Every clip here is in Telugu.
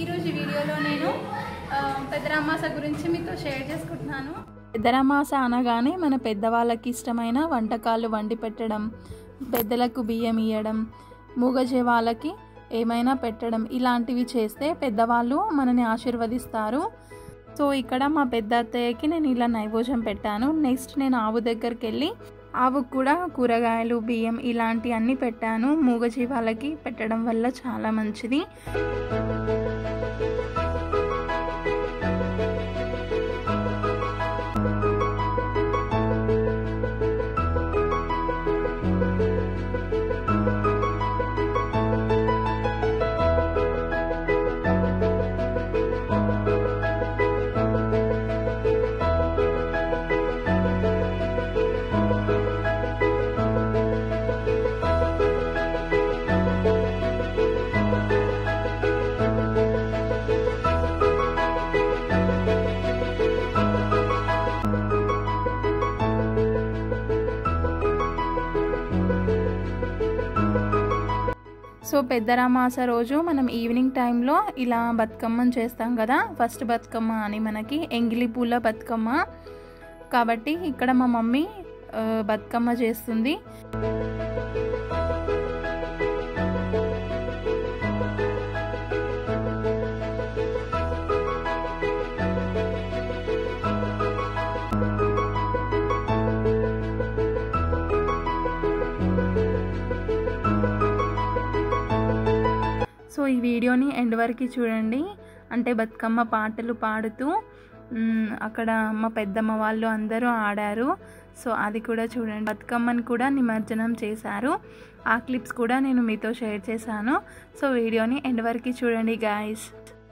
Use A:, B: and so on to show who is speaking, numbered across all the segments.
A: ఈరోజు వీడియోలో నేను ఆ, పెద్దరామాస గురించి మీతో షేర్ చేసుకుంటున్నాను
B: పెద్దరమాస అనగానే మన పెద్దవాళ్ళకి ఇష్టమైన వంటకాలు వండి పెట్టడం పెద్దలకు బియ్యం ఇవ్వడం మూగజీవాలకి ఏమైనా పెట్టడం ఇలాంటివి చేస్తే పెద్దవాళ్ళు మనని ఆశీర్వదిస్తారు సో ఇక్కడ మా పెద్ద అత్తయ్యకి నేను ఇలా నైవేద్యం పెట్టాను నెక్స్ట్ నేను ఆవు దగ్గరికి వెళ్ళి ఆవుకు కూడా కూరగాయలు బియ్యం ఇలాంటి అన్నీ పెట్టాను మూగజీవాలకి పెట్టడం వల్ల చాలా మంచిది సో పెద్దరామాస రోజు మనం ఈవినింగ్ టైంలో ఇలా బతుకమ్మను చేస్తాం కదా ఫస్ట్ బతుకమ్మ అని మనకి ఎంగిలి పూల బతుకమ్మ కాబట్టి ఇక్కడ మా మమ్మీ ఆ, బతుకమ్మ చేస్తుంది సో ఈ వీడియోని ఎండ్ వరకు చూడండి అంటే బతుకమ్మ పాటలు పాడుతూ మ్, అక్కడ మా పెద్దమ్మ వాళ్ళు అందరూ ఆడారు సో అది కూడా చూడండి బతుకమ్మని కూడా నిమజ్జనం చేశారు ఆ క్లిప్స్ కూడా నేను మీతో షేర్ చేశాను సో వీడియోని ఎండ్ వరకు చూడండి గాయస్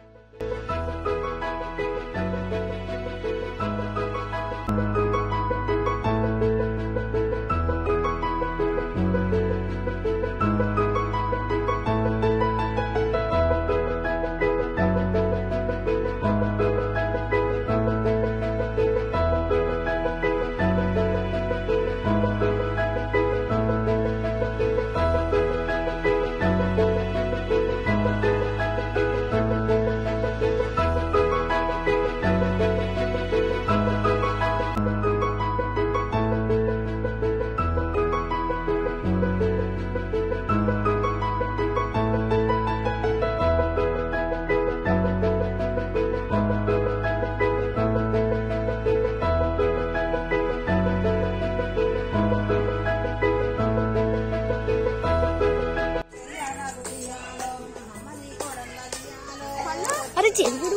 C: అరే చెరువుడు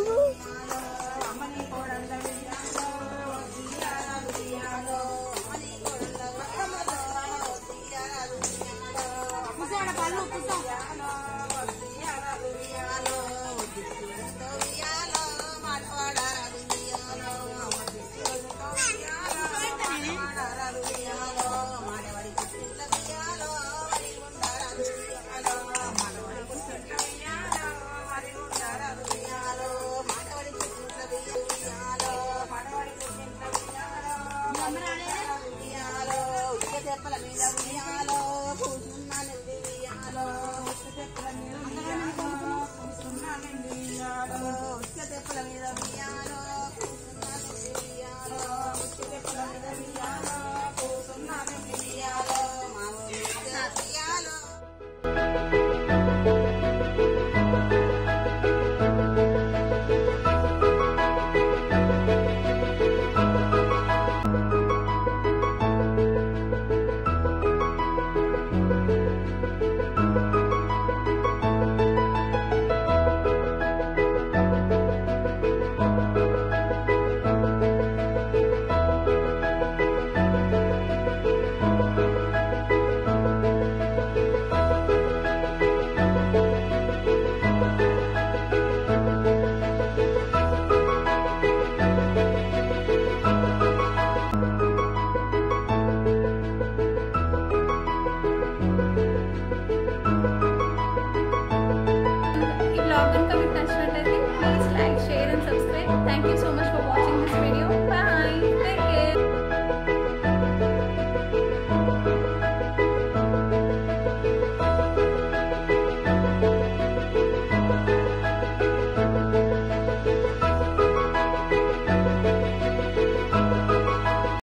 C: మీద